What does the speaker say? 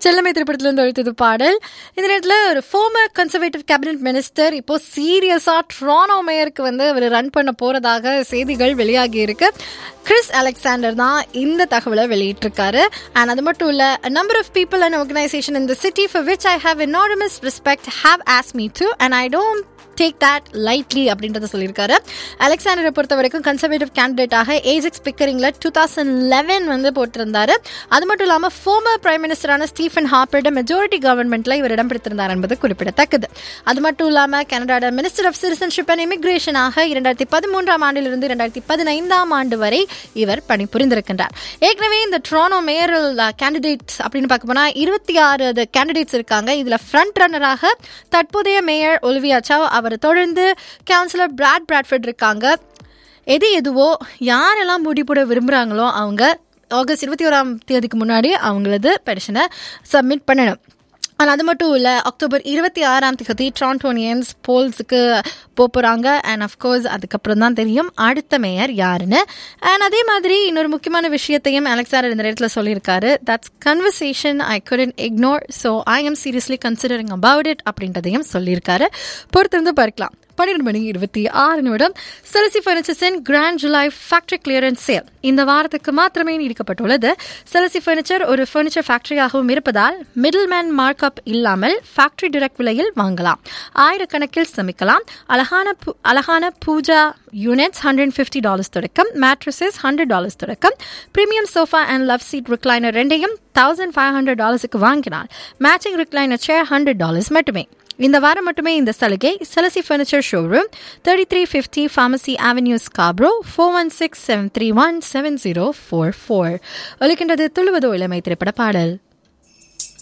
செல்லமை திரைப்படத்திலிருந்து ஒழித்தது பாடல் இந்த நேரத்தில் ஒரு ஃபோமர் கன்சர்வேட்டிவ் கேபினட் மினிஸ்டர் இப்போ சீரியஸாக ட்ரானோ மேயருக்கு வந்து அவர் ரன் பண்ண போறதாக செய்திகள் வெளியாகி இருக்கு கிறிஸ் அலெக்சாண்டர் தான் இந்த தகவலை வெளியிட்டிருக்காரு அண்ட் அது மட்டும் இல்ல number of people and organisation in the city for which I have enormous respect have ஆஸ் me to and I don't take that lightly அப்படின்றத சொல்லியிருக்காரு அலெக்சாண்டரை பொறுத்த வரைக்கும் கன்சர்வேட்டிவ் கேண்டிடேட்டாக ஏஜெக்ஸ் பிக்கரிங்கில் டூ தௌசண்ட் லெவன் வந்து போட்டிருந்தாரு அது மட்டும் இல்லாமல் ஃபோமர் பிரைம் மினிஸ்டரான ஸ்டீஃபன் ஹாப்பரோட மெஜாரிட்டி கவர்மெண்ட்ல இவர் இடம் பிடித்திருந்தார் என்பது குறிப்பிடத்தக்கது அது மட்டும் இல்லாமல் கனடாட மினிஸ்டர் ஆஃப் சிட்டிசன்ஷிப் அண்ட் இமிகிரேஷனாக இரண்டாயிரத்தி பதிமூன்றாம் ஆண்டிலிருந்து இரண்டாயிரத்தி பதினைந்தாம் ஆண்டு வரை இவர் பணிபுரிந்திருக்கின்றார் ஏற்கனவே இந்த ட்ரானோ மேயரல் கேண்டிடேட்ஸ் அப்படின்னு பார்க்க போனால் இருபத்தி ஆறு கேண்டிடேட்ஸ் இருக்காங்க இதில் ஃப்ரண்ட் ரன்னராக தற்போதைய மேயர் ஒலிவியா சாவ் அவர் தொடர்ந்து கவுன்சிலர் பிராட் பிராட்ஃபர்ட் இருக்காங்க எது எதுவோ யாரெல்லாம் முடிப்போட விரும்புகிறாங்களோ அவங்க ஆகஸ்ட் இருபத்தி ஓராம் தேதிக்கு முன்னாடி அவங்களது பெடிஷனை சப்மிட் பண்ணணும் ஆனால் அது மட்டும் இல்லை அக்டோபர் இருபத்தி ஆறாம் தேதி ட்ரான்டோனியன்ஸ் போல்ஸுக்கு போகிறாங்க அண்ட் அஃப்கோர்ஸ் அதுக்கப்புறம் தான் தெரியும் அடுத்த மேயர் யாருன்னு அண்ட் அதே மாதிரி இன்னொரு முக்கியமான விஷயத்தையும் அலெக்சாண்டர் இந்த இடத்துல சொல்லியிருக்காரு that's conversation I couldn't ignore so I am seriously considering about it அப்படின்றதையும் சொல்லியிருக்காரு பொறுத்திருந்து பார்க்கலாம் பன்னிரெண்டு மணி இருபத்தி ஆறு நிமிடம் செலசி ஃபர்னிச்சர்ஸின் grand July factory clearance sale இந்த வாரத்துக்கு மாத்திரமே நீடிக்கப்பட்டுள்ளது செலசி ஃபர்னிச்சர் ஒரு ஃபர்னிச்சர் ஃபேக்டரியாகவும் இருப்பதால் மிடில் மேன் மார்க் அப் இல்லாமல் ஃபேக்டரி டிரெக்ட் விலையில் வாங்கலாம் ஆயிரக்கணக்கில் சமைக்கலாம் அழகான அழகான pooja units hundred fifty dollars தொடக்கம் மேட்ரஸஸ் ஹண்ட்ரட் டாலர்ஸ் தொடக்கம் premium sofa and love seat recliner ரெண்டையும் தௌசண்ட் ஃபைவ் ஹண்ட்ரட் டாலர்ஸுக்கு வாங்கினால் matching recliner chair hundred dollars மட்டுமே இந்த வாரம் மட்டுமே இந்த சலுகை Selassie furniture showroom thirty three fifty Pharmacy Avenue Scarborough four one six seven three one seven zero four four ஒலிக்கின்றது துழுவதோ இளமை திரைப்பட பாடல்